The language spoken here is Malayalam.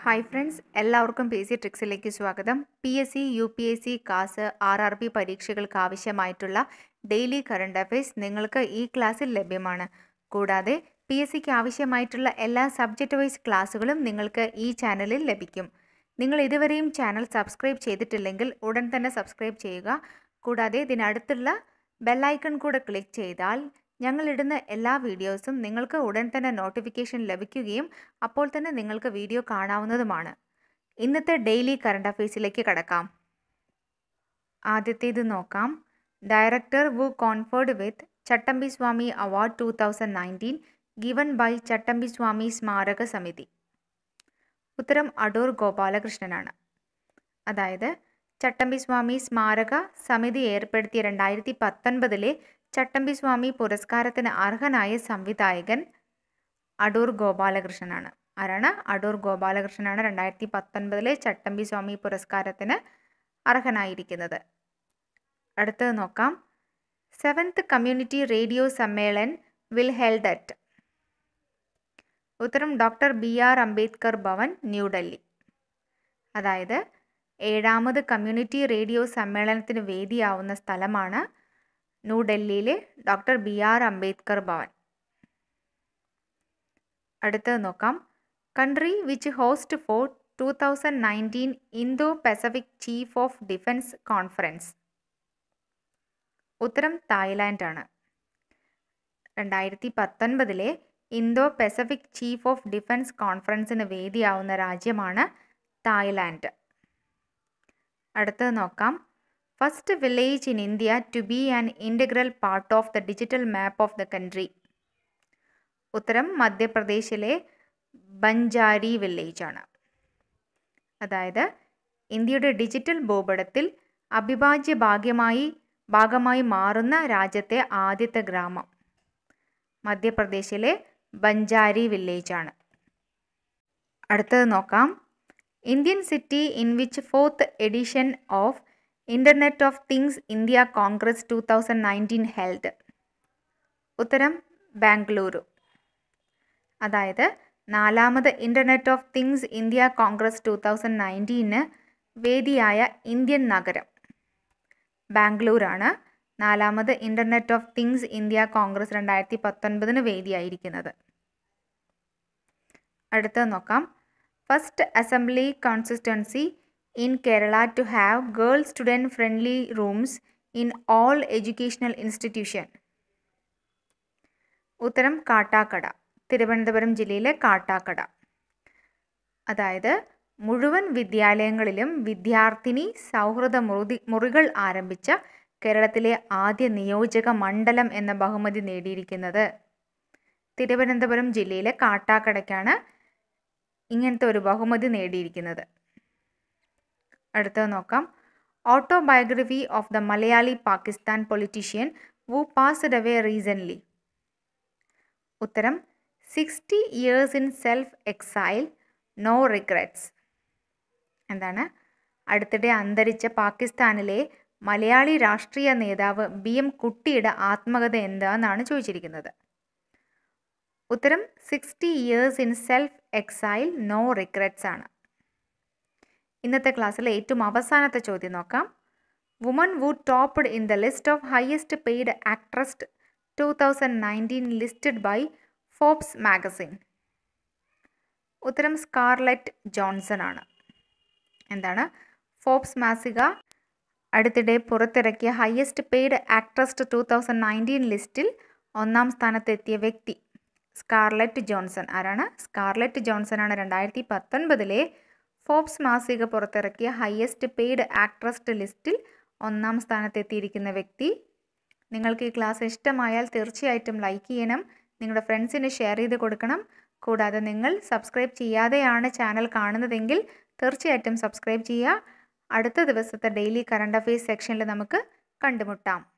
ഹായ് ഫ്രണ്ട്സ് എല്ലാവർക്കും പി സി ട്രിക്സിലേക്ക് സ്വാഗതം P S C U P S C KAS R R B പരീക്ഷകൾക്ക് ആവശ്യമായിട്ടുള്ള ഡെയിലി കറണ്ട് അഫയേഴ്സ് നിങ്ങൾക്ക് ഈ ക്ലാസ്സിൽ ലഭ്യമാണ് കൂടാതെ പി എസ് സിക്ക് ആവശ്യമായിട്ടുള്ള എല്ലാ സബ്ജക്റ്റ് വൈസ് ക്ലാസ്സുകളും നിങ്ങൾക്ക് ഈ ചാനലിൽ ലഭിക്കും നിങ്ങൾ ഇതുവരെയും ചാനൽ സബ്സ്ക്രൈബ് ചെയ്തിട്ടില്ലെങ്കിൽ ഉടൻ തന്നെ സബ്സ്ക്രൈബ് ചെയ്യുക കൂടാതെ ഇതിനടുത്തുള്ള ബെല്ലൈക്കൺ കൂടെ ക്ലിക്ക് ചെയ്താൽ ഞങ്ങളിടുന്ന എല്ലാ വീഡിയോസും നിങ്ങൾക്ക് ഉടൻ തന്നെ നോട്ടിഫിക്കേഷൻ ലഭിക്കുകയും അപ്പോൾ തന്നെ നിങ്ങൾക്ക് വീഡിയോ കാണാവുന്നതുമാണ് ഇന്നത്തെ ഡെയിലി കറണ്ട് അഫയേഴ്സിലേക്ക് കടക്കാം ആദ്യത്തേത് നോക്കാം director who conferred with Chattampi Swami award two thousand nineteen given by Chattampi Swami Smaraka Samithi ഉത്തരം അടൂർ ഗോപാലകൃഷ്ണനാണ് അതായത് ചട്ടമ്പി സ്വാമി സ്മാരക സമിതി ഏർപ്പെടുത്തിയ രണ്ടായിരത്തി പത്തൊൻപതിലെ ചട്ടമ്പി സ്വാമി പുരസ്കാരത്തിന് അർഹനായ സംവിധായകൻ അടൂർ ഗോപാലകൃഷ്ണനാണ് ആരാണ് അടൂർ ഗോപാലകൃഷ്ണനാണ് രണ്ടായിരത്തി പത്തൊൻപതിലെ ചട്ടമ്പി സ്വാമി പുരസ്കാരത്തിന് അർഹനായിരിക്കുന്നത് അടുത്തത് നോക്കാം seventh community radio Sammelan will held at ഉത്തരം doctor B R Ambedkar Bhavan New Delhi അതായത് ഏഴാമത് കമ്മ്യൂണിറ്റി റേഡിയോ സമ്മേളനത്തിന് വേദിയാവുന്ന സ്ഥലമാണ് ന്യൂഡൽഹിയിലെ doctor B R Ambedkar Bhavan അടുത്തത് നോക്കാം country which host for two thousand nineteen Indo Pacific chief of defence conference ഉത്തരം തായ്ലാൻഡ് ആണ് രണ്ടായിരത്തി പത്തൊൻപതിലെ ഇന്തോ പസഫിക് ചീഫ് ഓഫ് ഡിഫൻസ് കോൺഫറൻസിന് വേദിയാവുന്ന രാജ്യമാണ് തായ്ലാൻഡ് അടുത്തത് നോക്കാം first village in India to be an integral part of the digital map of the country ഉത്തരം മധ്യപ്രദേശിലെ ബഞ്ചാരി വില്ലേജ് ആണ് അതായത് ഇന്ത്യയുടെ ഡിജിറ്റൽ ഭൂപടത്തിൽ അവിഭാജ്യ ഭാഗ്യമായി ഭാഗമായി മാറുന്ന രാജ്യത്തെ ആദ്യത്തെ ഗ്രാമം മധ്യപ്രദേശിലെ ബഞ്ചാരി വില്ലേജ് ആണ് അടുത്തത് നോക്കാം Indian city in which fourth edition of internet of things India congress two thousand nineteen held ഉത്തരം ബാംഗ്ലൂരു അതായത് നാലാമത് internet of things India congress two thousand നയൻറ്റീന് വേദിയായ ഇന്ത്യൻ നഗരം ബാംഗ്ലൂരാണ് നാലാമത് internet of things India congress രണ്ടായിരത്തി പത്തൊൻപതിന് വേദിയായിരിക്കുന്നത് അടുത്തത് നോക്കാം first assembly constituency in Kerala to have girl student friendly rooms in all educational institution ഉത്തരം കാട്ടാക്കട തിരുവനന്തപുരം ജില്ലയിലെ കാട്ടാക്കട അതായത് മുഴുവൻ വിദ്യാലയങ്ങളിലും വിദ്യാർത്ഥിനി സൗഹൃദ മുറി മുറികൾ ആരംഭിച്ച കേരളത്തിലെ ആദ്യ നിയോജക മണ്ഡലം എന്ന ബഹുമതി നേടിയിരിക്കുന്നത് തിരുവനന്തപുരം ജില്ലയിലെ കാട്ടാക്കടയ്ക്കാണ് ഇങ്ങനത്തെ ഒരു ബഹുമതി നേടിയിരിക്കുന്നത് അടുത്തത് നോക്കാം autobiography of the Malayali Pakistan politician who passed away റീസൺലി ഉത്തരം sixty years in self exile no regrets എന്താണ് അടുത്തിടെ അന്തരിച്ച പാകിസ്ഥാനിലെ മലയാളി രാഷ്ട്രീയ നേതാവ് ബി എം കുട്ടിയുടെ ആത്മകഥ എന്താണെന്നാണ് ചോദിച്ചിരിക്കുന്നത് ഉത്തരം sixty years in self exile no regrets ആണ് ഇന്നത്തെ ക്ലാസ്സിലെ ഏറ്റവും അവസാനത്തെ ചോദ്യം നോക്കാം woman who topped in the list of highest paid actress two thousand nineteen listed by Forbes magazine ഉത്തരം സ്കാർലറ്റ് ജോൺസൺ ആണ് എന്താണ് ഫോബ്സ് മാസിക അടുത്തിടെ പുറത്തിറക്കിയ highest paid actress two thousand nineteen ലിസ്റ്റിൽ ഒന്നാം സ്ഥാനത്തെത്തിയ വ്യക്തി സ്കാർലറ്റ് ജോൺസൺ ആരാണ് സ്കാർലറ്റ് ജോൺസൺ ആണ് രണ്ടായിരത്തി പത്തൊൻപതിലെ ഫോബ്സ് മാസിക പുറത്തിറക്കിയ ഹയസ്റ്റ് പെയ്ഡ് ആക്ട്രസ് ലിസ്റ്റിൽ ഒന്നാം സ്ഥാനത്തെത്തിയിരിക്കുന്ന വ്യക്തി നിങ്ങൾക്ക് ഈ ക്ലാസ് ഇഷ്ടമായാൽ തീർച്ചയായിട്ടും ലൈക്ക് ചെയ്യണം നിങ്ങളുടെ ഫ്രണ്ട്സിന് ഷെയർ ചെയ്ത് കൊടുക്കണം കൂടാതെ നിങ്ങൾ സബ്സ്ക്രൈബ് ചെയ്യാതെയാണ് ചാനൽ കാണുന്നതെങ്കിൽ തീർച്ചയായിട്ടും സബ്സ്ക്രൈബ് ചെയ്യുക അടുത്ത ദിവസത്തെ ഡെയിലി കറണ്ട് അഫയേഴ്സ് സെക്ഷനിൽ നമുക്ക് കണ്ടുമുട്ടാം